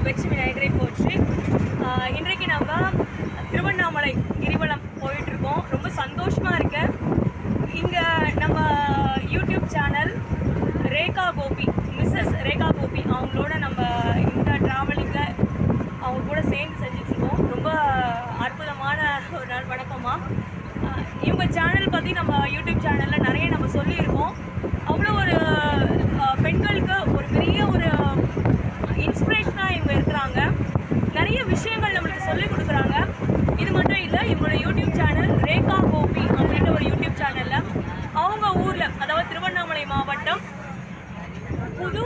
வெற்றி விநாயகரை போற்றி ஆஹ் இன்றைக்கு நம்ம திருவண்ணாமலை கிரிவலம் போயிட்டு இருக்கோம் ரொம்ப சந்தோஷமா இருக்கு இங்க நம்ம YouTube channel Rekha Gopi Mrs Rekha Gopi அவங்களோட நம்ம இந்த டிராவலிங்ல அவங்க கூட சேர்ந்து செஞ்சுட்டு இருக்கோம் ரொம்ப அற்புதமான ஒரு நாள் வணக்கம்மா ஆஹ் இவங்க சேனல் பற்றி நம்ம யூடியூப் சேனலில் நிறைய நம்ம சொல்லியிருக்கோம் அவ்வளோ ஒரு ஆஹ் பெண்களுக்கு ஒரு பெரிய ஒரு இன்ஸ்பிரேஷனாக இவங்க இருக்கிறாங்க நிறைய விஷயங்கள் நம்மளுக்கு சொல்லிக் கொடுக்குறாங்க இது மட்டும் இல்லை இவங்களோட யூடியூப் சேனல் ரேகா கோபி அப்படின்ற ஒரு யூடியூப் சேனலில் அவங்க ஊரில் அதாவது திருவண்ணாமலை மாவட்டம் புது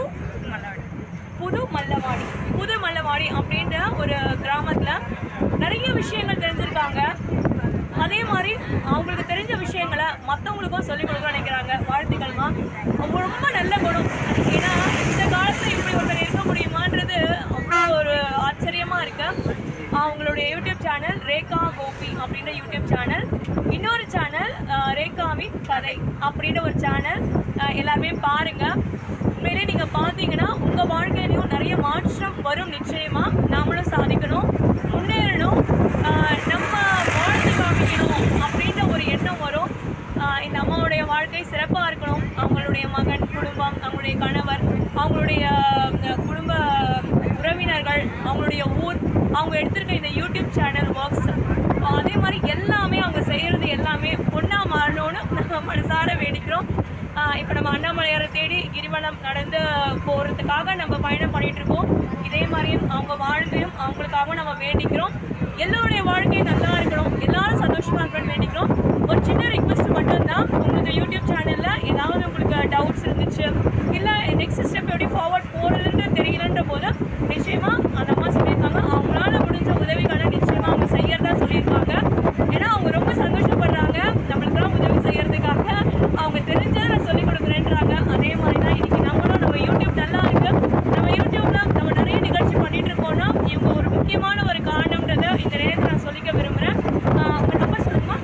புது மல்லவாடி புது மல்லவாடி அப்படின்ற ஒரு கிராமத்தில் நிறைய விஷயங்கள் தெரிஞ்சிருக்காங்க அதே மாதிரி அவங்களுக்கு தெரிஞ்ச விஷயங்களை மற்றவங்களுக்கும் சொல்லிக் கொடுக்க நினைக்கிறாங்க வாழ்த்துக்கள்மா அவங்க ரொம்ப நல்ல குணம் ஏன்னா இந்த காலத்தில் இப்படி ஒருத்தர் இருக்க முடியுமான்றது அவ்வளோ ஒரு ஆச்சரியமாக இருக்கு அவங்களுடைய யூடியூப் சேனல் ரேகா கோபி அப்படின்ற யூடியூப் சேனல் இன்னொரு சேனல் ரேகாவின் கதை அப்படின்ற ஒரு சேனல் எல்லாருமே பாருங்க உண்மையிலே நீங்க பார்த்தீங்கன்னா உங்க வாழ்க்கையிலையும் நிறைய மாற்றம் வரும் நிச்சயமா நாமளும் சாதிக்கணும் முன்னேறணும் ஆஹ் நம்ம வாழ்ந்து காமிக்கணும் அப்படின்ற ஒரு எண்ணம் வரும் ஆஹ் இந்த அம்மாவுடைய வாழ்க்கை சிறப்பாக இருக்கணும் அவங்களுடைய மகன் குடும்பம் அவங்களுடைய கணவர் அவங்களுடைய அஹ், குடும்ப உறவினர்கள் அவங்களுடைய ஊர் அவங்க எடுத்திருக்க இந்த யூடியூப் சேனல் ஒர்க்ஸ் அதே மாதிரி எல்லாமே அவங்க செய்கிறது எல்லாமே பொண்ணா மாறணும்னு நம்ம மனசார வேண்டிக்கிறோம் இப்போ நம்ம அண்ணாமலையாரை தேடி கிரிவலம் நடந்து போகிறதுக்காக நம்ம பயணம் பண்ணிட்டு இருக்கோம் இதே மாதிரியும் அவங்க வாழ்க்கையும் அவங்களுக்காக நம்ம வேண்டிக்கிறோம் எல்லோருடைய வாழ்க்கையும் நல்லா இருக்கணும் எல்லாரும் சந்தோஷமா இருக்கணும்னு வேண்டிக்கிறோம் ஒரு சின்ன ரிக்வெஸ்ட் மட்டும்தான் உங்களுக்கு யூடியூப் சேனல்ல ஏதாவது உங்களுக்கு டவுட்ஸ் இருந்துச்சு இல்ல நெக்ஸ்ட் ஸ்டெப் எப்படி ஃபார்வர்ட் போறதுன்னு தெரியலன்ற போது நிச்சயமா அந்த அம்மா சொல்லியிருக்காங்க அவங்களால முடிஞ்ச உதவிகளை நிச்சயமா அவங்க செய்யறதா சொல்லியிருக்காங்க ஏன்னா அவங்க ரொம்ப சந்தோஷப்படுறாங்க நம்மளுக்கெல்லாம் உதவி செய்யறதுக்காக அவங்க தெரிஞ்சதை நான் சொல்லிக் கொடுக்குறேன்றாங்க அதே மாதிரி தான் இன்னைக்கு நம்மளும் நம்ம யூடியூப் நல்லா இருக்கு நம்ம யூடியூப்ல நம்ம நிறைய நிகழ்ச்சி பண்ணிட்டு இருக்கோம்னா இவங்க ஒரு முக்கியமான ஒரு காரணம்ன்றதை இந்த நேரத்தில் நான் சொல்லிக்க விரும்புறேன் ஆஹ் உங்க நம்பர் சொல்லுமா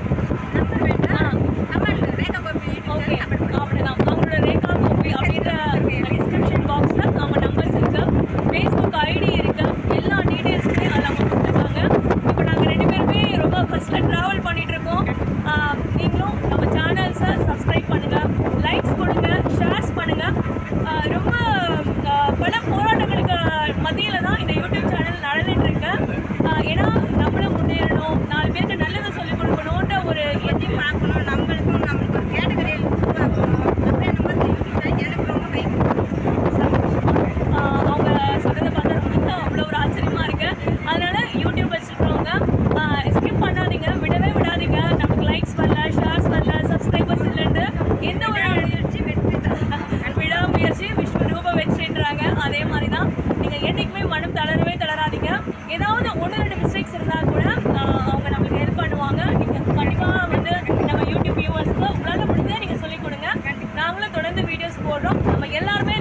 ஓகே அப்படிதான் அவங்களோட ரேகா கோபி அப்படின்ற டிஸ்கிரிப்ஷன் பாக்ஸில் அவங்க நம்பர்ஸ் இருக்கு ஃபேஸ்புக் ஐடி இருக்கு எல்லா டீட்டெயில்ஸுமே அதில் அவங்க கொடுத்துருக்காங்க இப்போ நாங்கள் ரெண்டு பேருமே ரொம்ப ஃபர்ஸ்ட்டில் ட்ராவல் பண்ணிட்டு இருக்கோம் ஆஹ் நீங்களும் நம்ம சேனல்ஸை சப்ஸ்கிரைப் பண்ணுங்க லைக்ஸ் கொடுங்க ஷேர்ஸ் பண்ணுங்க ஆஹ் ரொம்ப ஆஹ் பல போராட்டங்களுக்கு மத்தியில் தான் இந்த யூடியூப் சேனல் நடந்துட்டு இருக்கு ஆஹ் ஏன்னா நம்மளும் முன்னேறணும் நாலு பேருக்கு நல்லதை சொல்லிக் கொடுக்கணுன்ற ஒரு எண்ணம் பார்க்கணும் நம்மளுக்கும் நம்மளுக்கு ஒரு கேட்டகரி உருவாக்கணும் அப்படியே நம்ம இந்த யூடியூப்ல எனக்கு ரொம்ப கைக்கு ஆஹ் அவங்க சொல்றதை பார்த்தா ரொம்ப அவ்வளோ ஒரு ஆச்சரியமா இருக்கு அதனால யூடியூப் வச்சிருக்கிறவங்க ஸ்கிப் பண்ணாதீங்க விடவே விடாதீங்க நமக்கு லைக்ஸ் வரல ஷேர்ஸ் வரல சப்ஸ்கிரைபர்ஸ் இல்லைன்னு எந்த ஒரு முயற்சி வெற்றி தான் விடாமுயற்சி விஸ்வரூப வெற்றின்றாங்க அதே மாதிரி தான் நீங்கள் என்றைக்குமே மனம் தளரவே தளராதீங்க ஏதாவது ஒன்று ரெண்டு மிஸ்டேக்ஸ் இருந்தால் கூட ஆஹ் அவங்க நம்மளுக்கு ஹெல்ப் பண்ணுவாங்க நீங்கள் கண்டிப்பாக வந்து நம்ம யூடியூப் வியூவர்ஸ்க்கு உங்களால் முடிஞ்சதை நீங்கள் சொல்லிக் கொடுங்க நாங்களும் தொடர்ந்து வீடியோஸ் போடுறோம் நம்ம எல்லாருமே